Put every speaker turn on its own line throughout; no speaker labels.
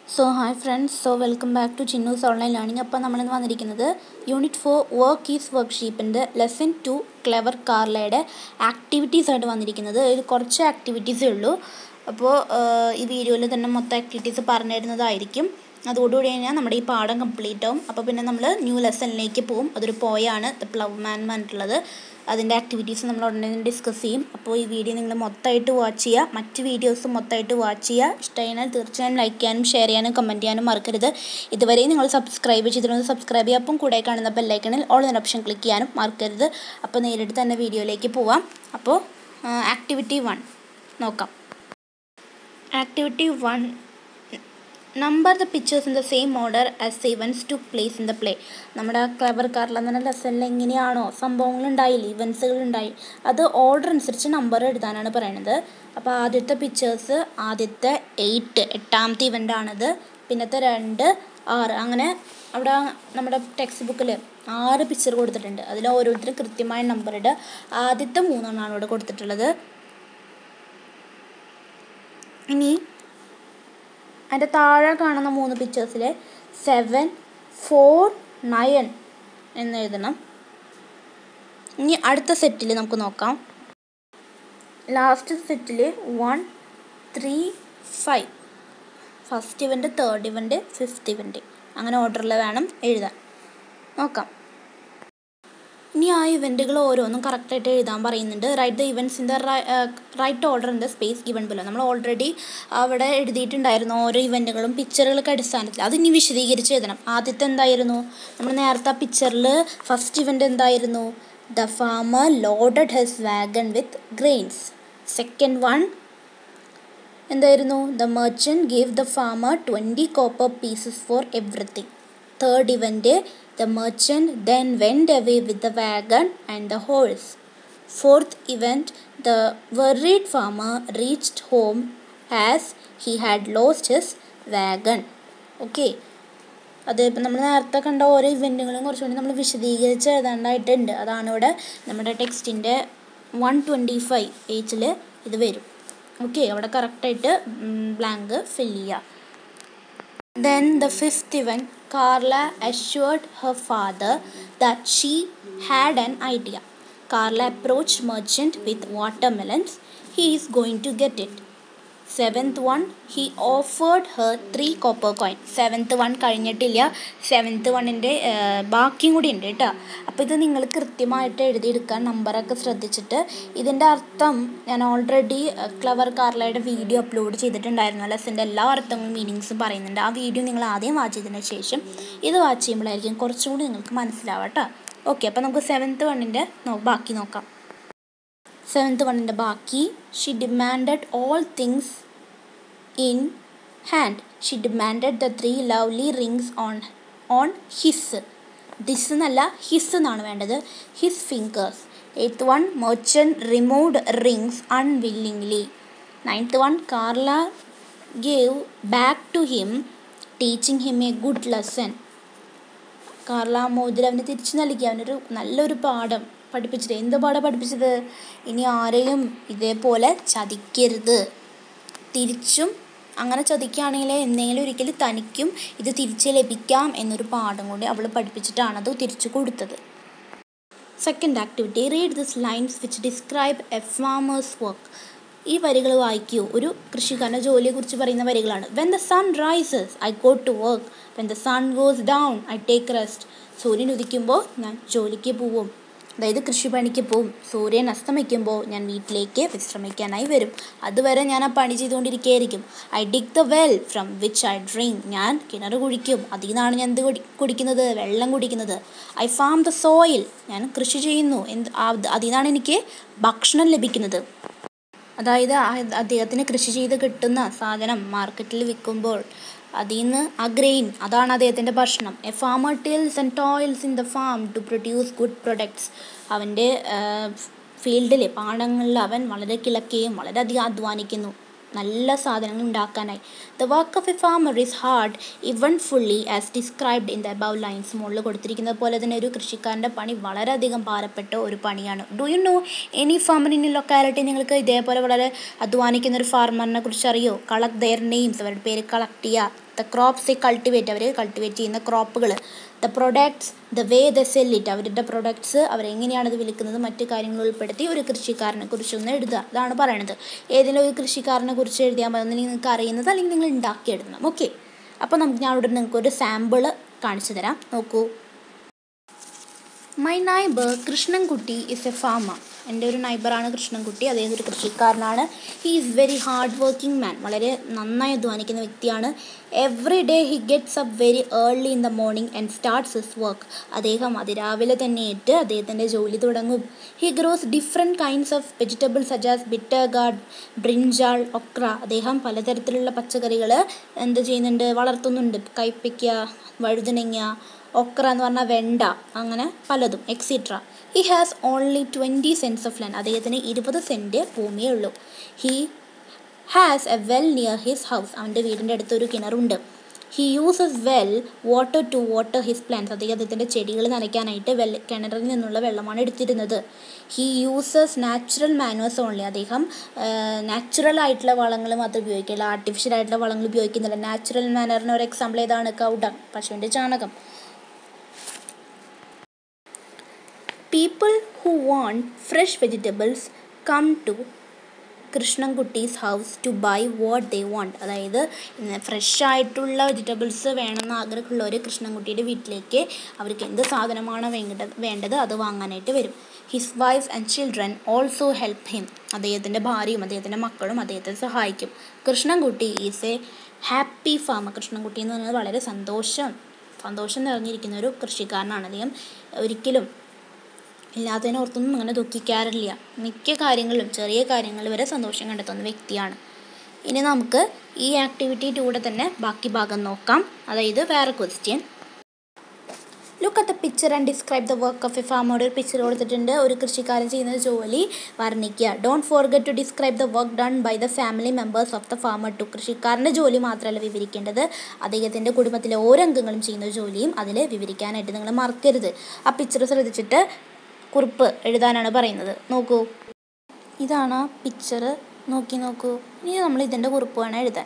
So hi friends so welcome back to Chinnu's online learning അപ്പോൾ നമ്മളിന്ന് വന്നിരിക്കുന്നത് unit four work is work ഷീപ്പിൻ്റെ lesson two clever കാർലയുടെ activities ആയിട്ട് വന്നിരിക്കുന്നത് ഇതിൽ കുറച്ച് ആക്ടിവിറ്റീസേ ഉള്ളൂ അപ്പോൾ ഈ വീഡിയോയിൽ തന്നെ മൊത്തം ആക്ടിവിറ്റീസ് പറഞ്ഞു തരുന്നതായിരിക്കും അതോടുകൂടി കഴിഞ്ഞാൽ നമ്മുടെ ഈ പാഠം കംപ്ലീറ്റ് ആവും അപ്പോൾ പിന്നെ നമ്മൾ ന്യൂ ലെസണിലേക്ക് പോകും അതൊരു പോയാണ് ദ പ്ലവ് മാൻ പറഞ്ഞിട്ടുള്ളത് അതിൻ്റെ ആക്ടിവിറ്റീസ് നമ്മൾ ഉടനെ ഡിസ്കസ് ചെയ്യും അപ്പോൾ ഈ വീഡിയോ നിങ്ങൾ മൊത്തമായിട്ട് വാച്ച് ചെയ്യുക മറ്റ് വീഡിയോസ് മൊത്തമായിട്ട് വാച്ച് ചെയ്യുക ഇഷ്ടമായാൽ തീർച്ചയായും ലൈക്ക് ചെയ്യാനും ഷെയർ ചെയ്യാനും കമൻറ്റ് ചെയ്യാനും മറക്കരുത് ഇതുവരെ നിങ്ങൾ സബ്സ്ക്രൈബ് ചെയ്തിരുന്നത് സബ്സ്ക്രൈബ് ചെയ്യുക അപ്പം കൂടെ കാണുന്ന ബെല്ലൈക്കണിൽ ഓൾ എന്ന ഓപ്ഷൻ ക്ലിക്ക് ചെയ്യാനും മറക്കരുത് അപ്പോൾ നേരിട്ട് തന്നെ വീഡിയോയിലേക്ക് പോവാം അപ്പോൾ ആക്ടിവിറ്റി വൺ നോക്കാം activity one number the pictures in the same order as events to place in the play നമ്മുടെ ക്ലബർ കാറിലെന്ന ലെസണിൽ എങ്ങനെയാണോ സംഭവങ്ങൾ ഉണ്ടായില്ല ഇവൻസുകൾ ഉണ്ടായി അത് ഓർഡർ അനുസരിച്ച് നമ്പർ എഴുതാനാണ് പറയുന്നത് അപ്പോൾ ആദ്യത്തെ പിക്ചേഴ്സ് ആദ്യത്തെ എയ്റ്റ് എട്ടാമത്തെ ഇവൻ്റ് ആണിത് പിന്നത്തെ രണ്ട് ആറ് അങ്ങനെ അവിടെ നമ്മുടെ ടെക്സ്റ്റ് ബുക്കിൽ ആറ് പിക്ചർ കൊടുത്തിട്ടുണ്ട് അതിൽ ഓരോരുത്തരും കൃത്യമായ നമ്പർ ഇടുക ആദ്യത്തെ മൂന്നെണ്ണമാണ് ഇവിടെ കൊടുത്തിട്ടുള്ളത് ഇനി അതിൻ്റെ താഴെ കാണുന്ന മൂന്ന് പിക്ചേഴ്സിൽ സെവൻ ഫോർ നയൻ എന്ന് എഴുതണം ഇനി അടുത്ത സെറ്റിൽ നമുക്ക് നോക്കാം ലാസ്റ്റ് സെറ്റിൽ one three five first event third event fifth event അങ്ങനെ ഓർഡറിൽ വേണം എഴുതാൻ നോക്കാം ഇനി ആ ഇവൻറ്റുകൾ ഓരോന്നും കറക്റ്റായിട്ട് എഴുതാൻ പറയുന്നുണ്ട് write the events in the right order in the space given below നമ്മൾ ഓൾറെഡി അവിടെ എഴുതിയിട്ടുണ്ടായിരുന്നു ഓരോ ഇവൻറ്റുകളും പിക്ചറുകൾക്ക് അടിസ്ഥാനത്തിൽ അത് ഇനി വിശദീകരിച്ച് എഴുതണം ആദ്യത്തെ എന്തായിരുന്നു നമ്മൾ നേരത്തെ ആ പിക്ചറിൽ ഫസ്റ്റ് ഇവൻ്റ് എന്തായിരുന്നു the farmer loaded his wagon with grains second one എന്തായിരുന്നു the merchant gave the farmer twenty copper pieces for everything third event The merchant then went away with the wagon and the horse. Fourth event, the worried farmer reached home as he had lost his wagon. Okay. അത് ഇപ്പം നമ്മൾ നേരത്തെ കണ്ട ഓരോ ഇവൻറ്റുകളും കുറച്ചുകൂടി നമ്മൾ വിശദീകരിച്ച് എഴുതാണ്ടായിട്ടുണ്ട് അതാണ് ഇവിടെ നമ്മുടെ ടെക്സ്റ്റിൻ്റെ വൺ ട്വൻറ്റി ഫൈവ് പേജിൽ ഇത് വരും ഓക്കെ അവിടെ കറക്റ്റായിട്ട് ബ്ലാങ്ക് ഫില്ല് ചെയ്യുക Then the fifth event, Carla assured her father that she had an idea. Carla approached merchant with watermelons. He is going to get it. Seventh one he offered her three copper coin seventh one കഴിഞ്ഞിട്ടില്ല seventh വണ്ണിൻ്റെ ബാക്കിയും കൂടി ഉണ്ട് കേട്ടോ അപ്പോൾ ഇത് നിങ്ങൾ കൃത്യമായിട്ട് എഴുതിയെടുക്കാൻ നമ്പറൊക്കെ ശ്രദ്ധിച്ചിട്ട് ഇതിൻ്റെ അർത്ഥം ഞാൻ ഓൾറെഡി ക്ലവർ കാർലയുടെ വീഡിയോ അപ്ലോഡ് ചെയ്തിട്ടുണ്ടായിരുന്നു ലെസൻ്റെ എല്ലാ അർത്ഥങ്ങളും മീനിങ്സും പറയുന്നുണ്ട് ആ വീഡിയോ നിങ്ങൾ ആദ്യം വാച്ച് ചെയ്തതിന് ശേഷം ഇത് വാച്ച് ചെയ്യുമ്പോഴായിരിക്കും കുറച്ചും കൂടി നിങ്ങൾക്ക് മനസ്സിലാവുക കേട്ടോ ഓക്കെ അപ്പോൾ നമുക്ക് സെവൻത്ത് വണ്ണിൻ്റെ ബാക്കി നോക്കാം സെവൻത്ത് വണ്ണിൻ്റെ ബാക്കി she demanded all things in hand she demanded the three lovely rings on on his this എന്നല്ല ഹിസ് എന്നാണ് വേണ്ടത് his fingers eighth one merchant removed rings unwillingly ninth one Carla gave back to him teaching him a good lesson Carla മോതിരം അവന് തിരിച്ചു നൽകി അവനൊരു നല്ലൊരു പാഠം പഠിപ്പിച്ചത് എന്ത് പാഠം പഠിപ്പിച്ചത് ഇനി ആരെയും ഇതേപോലെ ചതിക്കരുത് തിരിച്ചും അങ്ങനെ ചതിക്കുകയാണെങ്കിൽ എന്തെങ്കിലും ഒരിക്കൽ തനിക്കും ഇത് തിരിച്ച് ലഭിക്കാം എന്നൊരു പാഠം കൂടി അവൾ പഠിപ്പിച്ചിട്ടാണ് അത് തിരിച്ചു കൊടുത്തത് second activity read this lines which describe a farmer's work ഈ വരികൾ വായിക്കൂ ഒരു കൃഷിക്കാരൻ്റെ ജോലിയെക്കുറിച്ച് പറയുന്ന വരികളാണ് when the sun rises I go to work when the sun goes down I take rest സൂര്യൻ ഉദിക്കുമ്പോൾ ഞാൻ ജോലിക്ക് പോവും അതായത് കൃഷിപ്പണിക്ക് പോവും സൂര്യൻ അസ്തമിക്കുമ്പോൾ ഞാൻ വീട്ടിലേക്ക് വിശ്രമിക്കാനായി വരും അതുവരെ ഞാൻ ആ പണി ചെയ്തുകൊണ്ടിരിക്കുകയായിരിക്കും I dig the well from which I drink ഞാൻ കിണർ കുടിക്കും അതിൽ നിന്നാണ് ഞാൻ എന്ത് കുടിക്കുന്നത് വെള്ളം കുടിക്കുന്നത് ഐ ഫാം ദ സോയിൽ ഞാൻ കൃഷി ചെയ്യുന്നു എന്ത് അതിൽ നിന്നാണ് എനിക്ക് ഭക്ഷണം ലഭിക്കുന്നത് അതായത് അദ്ദേഹത്തിന് കൃഷി ചെയ്ത് കിട്ടുന്ന സാധനം മാർക്കറ്റിൽ വിൽക്കുമ്പോൾ അതിൽ നിന്ന് ആ ഗ്രെയിൻ അതാണ് അദ്ദേഹത്തിൻ്റെ ഭക്ഷണം a farmer tills and toils in the farm to produce good products അവൻ്റെ ഫീൽഡിൽ പാടങ്ങളിൽ അവൻ വളരെ കിളക്കുകയും വളരെയധികം അധ്വാനിക്കുന്നു നല്ല സാധനങ്ങൾ ഉണ്ടാക്കാനായി the work of a farmer is hard even fully as described in the above lines മുകളിൽ കൊടുത്തിരിക്കുന്നത് പോലെ തന്നെ ഒരു കൃഷിക്കാരൻ്റെ പണി വളരെയധികം ഭാരപ്പെട്ട ഒരു പണിയാണ് do you know any farmer in locality നിങ്ങൾക്ക് ഇതേപോലെ വളരെ അധ്വാനിക്കുന്ന ഒരു ഫാർമറിനെ കുറിച്ച് അറിയോ കളക്ട് ദെയർ നെയിംസ് അവരുടെ പേര് കളക്ട് ചെയ്യുക ദ ക്രോപ്സ് കൾട്ടിവേറ്റ് അവർ കൾട്ടിവേറ്റ് ചെയ്യുന്ന ക്രോപ്പുകൾ the products the way the sell it അവരുടെ പ്രൊഡക്ട്സ് അവരെങ്ങനെയാണ് ഇത് വിൽക്കുന്നത് മറ്റു കാര്യങ്ങൾ ഉൾപ്പെടുത്തി ഒരു കൃഷിക്കാരനെ കുറിച്ച് ഒന്ന് എഴുതുക അതാണ് പറയണത് ഏതെങ്കിലും ഒരു കൃഷിക്കാരനെ കുറിച്ച് എഴുതിയാൽ മതി ഒന്നില്ലെങ്കിൽ നിങ്ങൾക്ക് അറിയുന്നത് അല്ലെങ്കിൽ നിങ്ങൾ ഉണ്ടാക്കി എഴുതണം ഓക്കെ അപ്പോൾ നമുക്ക് ഞാൻ ഇവിടെ നിങ്ങൾക്ക് ഒരു സാമ്പിൾ കാണിച്ചു തരാം നോക്കൂ my neighbour Krishnankutty is a farmer എൻ്റെ ഒരു നൈബറാണ് കൃഷ്ണൻകുട്ടി അദ്ദേഹം ഒരു കൃഷിക്കാരനാണ് he is very hard working man വളരെ നന്നായി അധ്വാനിക്കുന്ന വ്യക്തിയാണ് every day he gets up very early in the morning and starts his work അദ്ദേഹം അതിരാവിലെ തന്നെ ഏറ്റ് അദ്ദേഹത്തിൻ്റെ ജോലി തുടങ്ങും he grows different kinds of vegetables such as bitter gourd brinjal okra അദ്ദേഹം പലതരത്തിലുള്ള പച്ചക്കറികൾ എന്ത് ചെയ്യുന്നുണ്ട് വളർത്തുന്നുണ്ട് കൈപ്പയ്ക്ക വഴുതനങ്ങ ഒക്ര എന്ന് പറഞ്ഞാൽ വെണ്ട അങ്ങനെ പലതും extra he has only twenty cents of land അദ്ദേഹത്തിന് ഇരുപത് സെൻറ്റ് ഭൂമിയേ ഉള്ളൂ he has a well near his house അവൻ്റെ വീടിൻ്റെ അടുത്ത് ഒരു കിണറുണ്ട് he uses well water to water his plants അദ്ദേഹം അദ്ദേഹത്തിൻ്റെ ചെടികൾ നനയ്ക്കാനായിട്ട് വെൽ കിണറിൽ നിന്നുള്ള വെള്ളമാണ് എടുത്തിരുന്നത് he uses natural manures only അദ്ദേഹം നാച്ചുറൽ ആയിട്ടുള്ള വളങ്ങൾ മാത്രം ഉപയോഗിക്കില്ല ആർട്ടിഫിഷ്യൽ ആയിട്ടുള്ള വളങ്ങൾ ഉപയോഗിക്കുന്നില്ല നാച്ചുറൽ മാനറിന് ഒരു എക്സാമ്പിൾ ഏതാണ് കൗഡ പശുവിൻ്റെ ചാണകം people who want fresh vegetables come to കൃഷ്ണൻകുട്ടീസ് house to buy what they want അതായത് ഫ്രഷ് ആയിട്ടുള്ള വെജിറ്റബിൾസ് വേണമെന്ന് ആഗ്രഹമുള്ളവർ കൃഷ്ണൻകുട്ടിയുടെ വീട്ടിലേക്ക് അവർക്ക് എന്ത് സാധനമാണോ വേണ്ടത് വേണ്ടത് അത് വാങ്ങാനായിട്ട് വരും his wife and children also help him അദ്ദേഹത്തിൻ്റെ ഭാര്യയും അദ്ദേഹത്തിൻ്റെ മക്കളും അദ്ദേഹത്തെ സഹായിക്കും Krishnankutty is a happy farmer Krishnankutty എന്ന് പറയുന്നത് വളരെ സന്തോഷം സന്തോഷം നിറഞ്ഞിരിക്കുന്ന ഒരു കൃഷിക്കാരനാണ് അദ്ദേഹം ഒരിക്കലും ഇല്ലാത്തതിനോർത്തൊന്നും അങ്ങനെ ദുഃഖിക്കാറില്ല മിക്ക കാര്യങ്ങളിലും ചെറിയ കാര്യങ്ങൾ വരെ സന്തോഷം കണ്ടെത്തുന്ന വ്യക്തിയാണ് ഇനി നമുക്ക് ഈ ആക്ടിവിറ്റിയുടെ തന്നെ ബാക്കി ഭാഗം നോക്കാം അതായത് വേറെ question look at the picture and describe the work of a ഫാമോട് ഒരു പിക്ചർ കൊടുത്തിട്ടുണ്ട് ഒരു കൃഷിക്കാരൻ ചെയ്യുന്ന ജോലി വർണ്ണിക്കുക don't forget to describe the work done by the family members of the farmer too കൃഷിക്കാരൻ്റെ ജോലി മാത്രമല്ല വിവരിക്കേണ്ടത് അദ്ദേഹത്തിൻ്റെ കുടുംബത്തിലെ ഓരോ അംഗങ്ങളും ചെയ്യുന്ന ജോലിയും അതിൽ വിവരിക്കാനായിട്ട് നിങ്ങൾ മറക്കരുത് ആ പിക്ചർ ശ്രദ്ധിച്ചിട്ട് കുറിപ്പ് എഴുതാനാണ് പറയുന്നത് നോക്കൂ ഇതാണ് ആ പിക്ചർ നോക്കി നോക്കൂ ഇനി നമ്മൾ ഇതിൻ്റെ കുറിപ്പ് വേണം എഴുതാൻ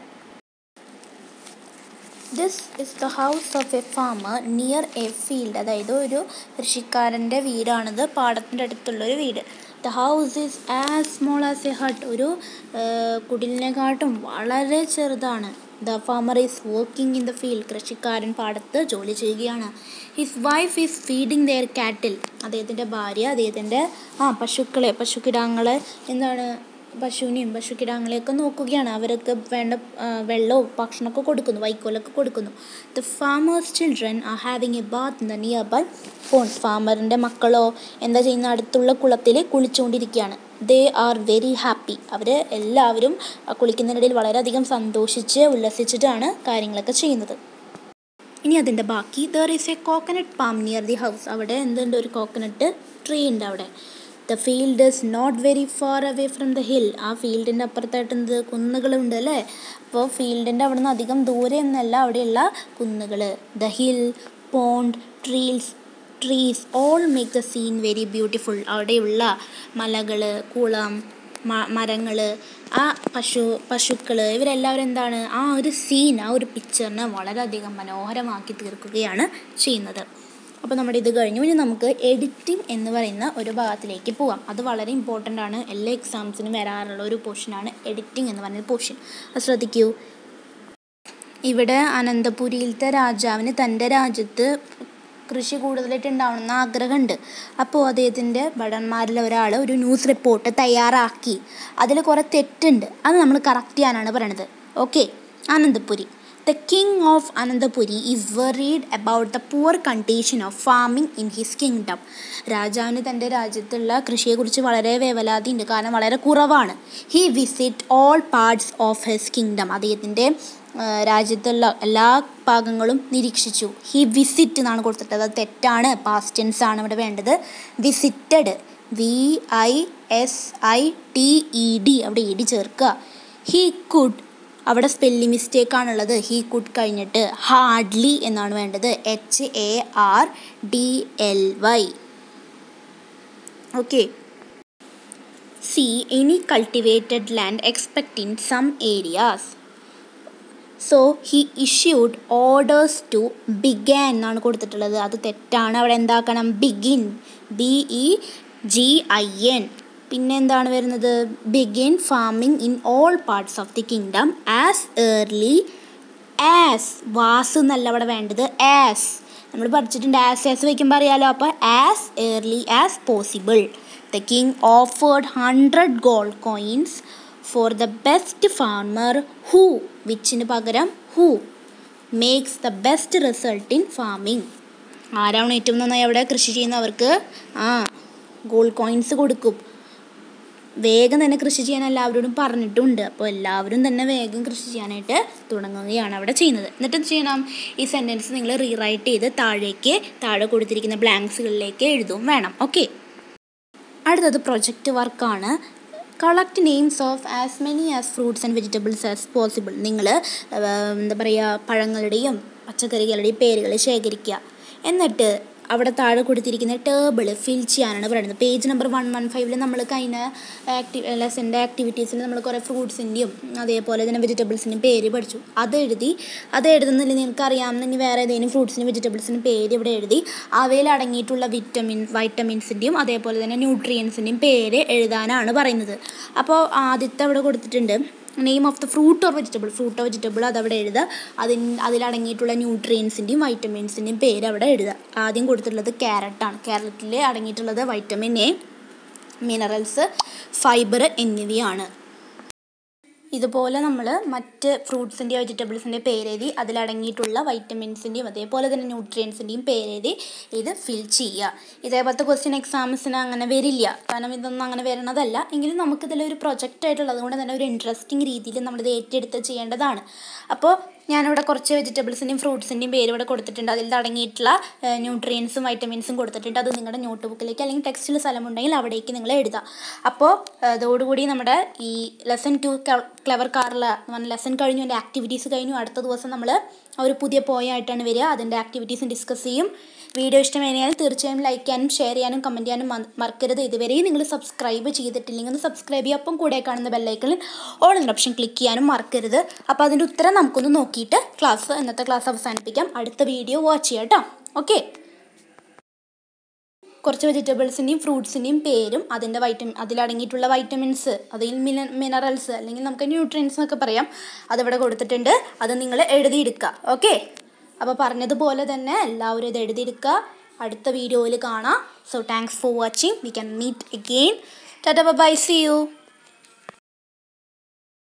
this is the house of a farmer near a field അതായത് ഒരു കൃഷിക്കാരൻ്റെ വീടാണിത് പാടത്തിൻ്റെ അടുത്തുള്ളൊരു വീട് the house is as small as a hut ഒരു കുടിലിനെക്കാട്ടും വളരെ ചെറുതാണ് the farmer is working in the field കൃഷിക്കാരൻ പാടത്ത് ജോലി ചെയ്യുകയാണ് his wife is feeding their cattle അദ്ദേഹത്തിൻ്റെ ഭാര്യ അദ്ദേഹത്തിൻ്റെ ആ പശുക്കളെ പശുക്കിടാങ്ങളെ എന്താണ് പശുവിനെയും പശുക്കിടാങ്ങളെയൊക്കെ നോക്കുകയാണ് അവർക്ക് വേണ്ട വെള്ളവും ഭക്ഷണമൊക്കെ കൊടുക്കുന്നു വൈക്കോലൊക്കെ കൊടുക്കുന്നു the farmer's children are having a bath in the nearby pond ഫാമറിൻ്റെ മക്കളോ എന്താ ചെയ്യുന്ന അടുത്തുള്ള കുളത്തിൽ കുളിച്ചുകൊണ്ടിരിക്കുകയാണ് ദേ ആർ വെരി ഹാപ്പി അവർ എല്ലാവരും കുളിക്കുന്നതിനിടയിൽ വളരെയധികം സന്തോഷിച്ച് ഉല്ലസിച്ചിട്ടാണ് കാര്യങ്ങളൊക്കെ ചെയ്യുന്നത് ഇനി അതിൻ്റെ ബാക്കി there is a coconut palm near the house അവിടെ എന്തുണ്ട് ഒരു കോക്കനട്ട് ട്രീ ഉണ്ട് അവിടെ the field is not very far away from the hill ആ ഫീൽഡിൻ്റെ അപ്പുറത്തായിട്ട് എന്ത് കുന്നുകളുണ്ട് അല്ലേ അപ്പോൾ ഫീൽഡിൻ്റെ അവിടെ നിന്ന് അധികം ദൂരെ ഒന്നല്ല അവിടെയുള്ള കുന്നുകൾ the hill pond trees trees all make the scene very beautiful അവിടെയുള്ള മലകൾ കുളം മരങ്ങൾ ആ പശു പശുക്കൾ ഇവരെല്ലാവരും എന്താണ് ആ ഒരു സീൻ ആ ഒരു പിക്ചറിനെ വളരെയധികം മനോഹരമാക്കി തീർക്കുകയാണ് ചെയ്യുന്നത് അപ്പോൾ നമ്മുടെ ഇത് കഴിഞ്ഞു ഇനി നമുക്ക് എഡിറ്റിംഗ് എന്ന് പറയുന്ന ഒരു ഭാഗത്തിലേക്ക് പോകാം അത് വളരെ ഇമ്പോർട്ടൻ്റ് ആണ് എല്ലാ എക്സാംസിനും വരാറുള്ള ഒരു പോർഷനാണ് എഡിറ്റിംഗ് എന്ന് പറയുന്ന പോർഷൻ അത് ശ്രദ്ധിക്കൂ ഇവിടെ അനന്തപുരിയിലത്തെ രാജാവിന് തൻ്റെ രാജ്യത്ത് കൃഷി കൂടുതലായിട്ട് ഉണ്ടാവണമെന്ന് ആഗ്രഹമുണ്ട് അപ്പോൾ അദ്ദേഹത്തിൻ്റെ ഭടന്മാരിൽ ഒരാൾ ഒരു ന്യൂസ് റിപ്പോർട്ട് തയ്യാറാക്കി അതിൽ കുറേ തെറ്റുണ്ട് അത് നമ്മൾ കറക്റ്റ് ചെയ്യാനാണ് പറയണത് okay Ananthapuri the king of Ananthapuri is worried about the poor condition of farming in his kingdom രാജാവിന് തൻ്റെ രാജ്യത്തുള്ള കൃഷിയെക്കുറിച്ച് വളരെ വേവലാതി ഉണ്ട് കാരണം വളരെ കുറവാണ് he visit all parts of his kingdom അദ്ദേഹത്തിൻ്റെ രാജ്യത്തുള്ള എല്ലാ ഭാഗങ്ങളും നിരീക്ഷിച്ചു ഹി വിസിറ്റ് എന്നാണ് കൊടുത്തിട്ടത് അത് തെറ്റാണ് പാസ്റ്റ് ടെൻസ് ആണ് ഇവിടെ വേണ്ടത് visited V I S I T E D അവിടെ ഇ ഡി ചേർക്കുക ഹി കുഡ് അവിടെ സ്പെല്ലിംഗ് മിസ്റ്റേക്ക് ആണുള്ളത് ഹി കുഡ് കഴിഞ്ഞിട്ട് ഹാർഡ്ലി എന്നാണ് വേണ്ടത് H A R D L Y okay see any cultivated land expect in some areas so he issued orders to began എന്നാണ് കൊടുത്തിട്ടുള്ളത് അത് തെറ്റാണ് അവിടെ എന്താക്കണം begin B E G I N പിന്നെ എന്താണ് വരുന്നത് begin farming in all parts of the kingdom as early as was എന്നല്ല അവിടെ വേണ്ടത് ആസ് നമ്മൾ പഠിച്ചിട്ടുണ്ട് ആസ് ആസ് വയ്ക്കുമ്പോൾ അറിയാലോ അപ്പോൾ as early as possible the king offered hundred gold coins for the best farmer who വിച്ചിന് പകരം who makes the best result in farming ആരാണ് ഏറ്റവും നന്നായി അവിടെ കൃഷി ചെയ്യുന്നവർക്ക് ആ ഗോൾഡ് കോയിൻസ് കൊടുക്കും വേഗം തന്നെ കൃഷി ചെയ്യാൻ എല്ലാവരോടും പറഞ്ഞിട്ടുണ്ട് അപ്പോൾ എല്ലാവരും തന്നെ വേഗം കൃഷി ചെയ്യാനായിട്ട് തുടങ്ങുകയാണ് അവിടെ ചെയ്യുന്നത് എന്നിട്ട് എന്ത് ചെയ്യണം ഈ സെൻറ്റൻസ് നിങ്ങൾ റീറൈറ്റ് ചെയ്ത് താഴേക്ക് താഴെ കൊടുത്തിരിക്കുന്ന ബ്ലാങ്ക്സുകളിലേക്ക് എഴുതും വേണം ഓക്കെ അടുത്തത് പ്രൊജക്റ്റ് വർക്കാണ് collect names of as many as fruits and vegetables as possible നിങ്ങൾ എന്താ പറയുക പഴങ്ങളുടെയും പച്ചക്കറികളുടെയും പേരുകൾ ശേഖരിക്കുക എന്നിട്ട് അവിടെ താഴെ കൊടുത്തിരിക്കുന്ന ടേബിൾ ഫിൽ ചെയ്യാനാണ് പറയുന്നത് പേജ് നമ്പർ വൺ വൺ ഫൈവിൽ നമ്മൾ കഴിഞ്ഞ ആക്ടിവ് ലെസൻ്റെ ആക്ടിവിറ്റീസിൽ നമ്മൾ കുറേ ഫ്രൂട്ട്സിൻ്റെയും അതേപോലെ തന്നെ വെജിറ്റബിൾസിൻ്റെയും പേര് പഠിച്ചു അത് എഴുതി അത് എഴുതുന്നില്ല നിങ്ങൾക്ക് അറിയാവുന്ന ഇനി വേറെ ഏതെങ്കിലും ഫ്രൂട്ട്സിനും വെജിറ്റബിൾസിനും പേര് ഇവിടെ എഴുതി അവയിൽ അടങ്ങിയിട്ടുള്ള വിറ്റമിൻ വൈറ്റമിൻസിൻ്റെയും അതേപോലെ തന്നെ ന്യൂട്രിയൻസിൻ്റെയും പേര് എഴുതാനാണ് പറയുന്നത് അപ്പോൾ ആദ്യത്തെ അവിടെ കൊടുത്തിട്ടുണ്ട് name of the fruit or vegetable fruit or vegetable അതവിടെ എഴുതുക അതിന് അതിലടങ്ങിയിട്ടുള്ള ന്യൂട്രിയൻസിൻ്റെയും വൈറ്റമിൻസിൻ്റെയും പേര് അവിടെ എഴുതുക ആദ്യം കൊടുത്തിട്ടുള്ളത് ക്യാരറ്റാണ് ക്യാരറ്റിൽ അടങ്ങിയിട്ടുള്ളത് വൈറ്റമിൻ എ മിനറൽസ് ഫൈബർ എന്നിവയാണ് ഇതുപോലെ നമ്മൾ മറ്റ് ഫ്രൂട്ട്സിൻ്റെയോ വെജിറ്റബിൾസിൻ്റെ പേരെഴുതി അതിലടങ്ങിയിട്ടുള്ള വൈറ്റമിൻസിൻ്റെയും അതേപോലെ തന്നെ ന്യൂട്രിയൻസിൻ്റെയും പേരെഴുതി ഇത് ഫിൽ ചെയ്യുക ഇതേപോലത്തെ ക്വസ്റ്റ്യൻ എക്സാംസിന് അങ്ങനെ വരില്ല കാരണം ഇതൊന്നും അങ്ങനെ വരണതല്ല എങ്കിലും നമുക്കിതിലൊരു പ്രൊജക്റ്റ് ആയിട്ടുള്ളത് കൊണ്ട് തന്നെ ഒരു ഇൻട്രസ്റ്റിംഗ് രീതിയിൽ നമ്മളിത് ഏറ്റെടുത്ത് ചെയ്യേണ്ടതാണ് അപ്പോൾ ഞാനിവിടെ കുറച്ച് വെജിറ്റബിൾസിൻ്റെയും ഫ്രൂട്ട്സിൻ്റെയും പേര് ഇവിടെ കൊടുത്തിട്ടുണ്ട് അതിൽ അടങ്ങിയിട്ടുള്ള ന്യൂട്രിയൻസും വൈറ്റമിൻസും കൊടുത്തിട്ടുണ്ട് അത് നിങ്ങളുടെ നോട്ട് ബുക്കിലേക്ക് അല്ലെങ്കിൽ ടെക്സ്റ്റിൽ സ്ഥലമുണ്ടെങ്കിൽ അവിടേക്ക് നിങ്ങൾ എഴുതാം അപ്പോൾ അതോടുകൂടി നമ്മുടെ ഈ ലെസൺ ടു ക്ലവർ കാറിൽ ലെസൺ കഴിഞ്ഞു എൻ്റെ ആക്ടിവിറ്റീസ് കഴിഞ്ഞു അടുത്ത ദിവസം നമ്മൾ ഒരു പുതിയ പോയായിട്ടാണ് വരിക അതിൻ്റെ ആക്ടിവിറ്റീസും ഡിസ്കസ് ചെയ്യും വീഡിയോ ഇഷ്ടമായാൽ തീർച്ചയായും ലൈക്ക് ചെയ്യാനും ഷെയർ ചെയ്യാനും കമൻറ്റ് ചെയ്യാനും മറക്കരുത് ഇതുവരെയും നിങ്ങൾ സബ്സ്ക്രൈബ് ചെയ്തിട്ടില്ലെങ്കിൽ ഒന്ന് സബ്സ്ക്രൈബ് ചെയ്യുക ഒപ്പം കൂടെ കാണുന്ന ബെല്ലൈക്കണിൽ ഓൾ എന്ന ഓപ്ഷൻ ക്ലിക്ക് ചെയ്യാനും മറക്കരുത് അപ്പോൾ അതിൻ്റെ ഉത്തരം നമുക്കൊന്ന് നോക്കിയിട്ട് ക്ലാസ് ഇന്നത്തെ ക്ലാസ് അവസാനിപ്പിക്കാം അടുത്ത വീഡിയോ വാച്ച് ചെയ്യാം കേട്ടോ ഓക്കെ കുറച്ച് വെജിറ്റബിൾസിൻ്റെയും ഫ്രൂട്ട്സിൻ്റെയും പേരും അതിൻ്റെ വൈറ്റമിൻ അതിലടങ്ങിയിട്ടുള്ള വൈറ്റമിൻസ് അതിൽ മിന മിനറൽസ് അല്ലെങ്കിൽ നമുക്ക് ന്യൂട്രിയൻസ് എന്നൊക്കെ പറയാം അതിവിടെ കൊടുത്തിട്ടുണ്ട് അത് നിങ്ങൾ എഴുതിയെടുക്കുക ഓക്കെ അപ്പോൾ പറഞ്ഞതുപോലെ തന്നെ എല്ലാവരും ഇത് എഴുതിയെടുക്കുക അടുത്ത വീഡിയോയിൽ കാണാം so thanks for watching we can meet again tata bye see U